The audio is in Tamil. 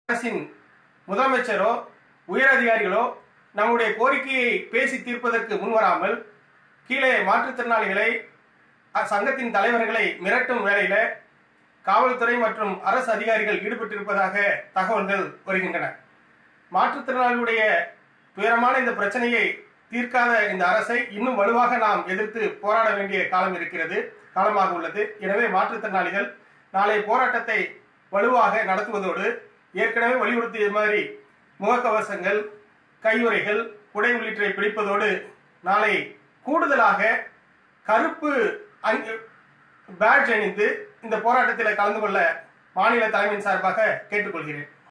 அரசின் முதலமைச்சரோ உயரதிகாரிகளோ நம்முடைய கோரிக்கையை பேசி தீர்ப்பதற்கு முன்வராமல் கீழே மாற்றுத்திறனாளிகளை அ- சங்கத்தின் தலைவர்களை மிரட்டும் வேளையில காவல்துறை மற்றும் அரசு அதிகாரிகள் ஈடுபட்டிருப்பதாக தகவல்கள் வருகின்றன மாற்றுத்திறனாளிகளுடைய துயரமான இந்த பிரச்சனையை தீர்க்காத இந்த அரசை இன்னும் வலுவாக நாம் எதிர்த்து போராட வேண்டிய காலம் இருக்கிறது காலமாக உள்ளது எனவே மாற்றுத்திறனாளிகள் நாளை போராட்டத்தை வலுவாக நடத்துவதோடு ஏற்கனவே வலியுறுத்திய மாதிரி முகக்கவசங்கள் கையுறைகள் குடை உள்ளிட்டவை பிடிப்பதோடு நாளை கூடுதலாக கருப்பு அங்கி பேட்ஜ் அணிந்து இந்த போராட்டத்தில் கலந்து கொள்ள மாநில தலைமையின் சார்பாக கேட்டுக்கொள்கிறேன்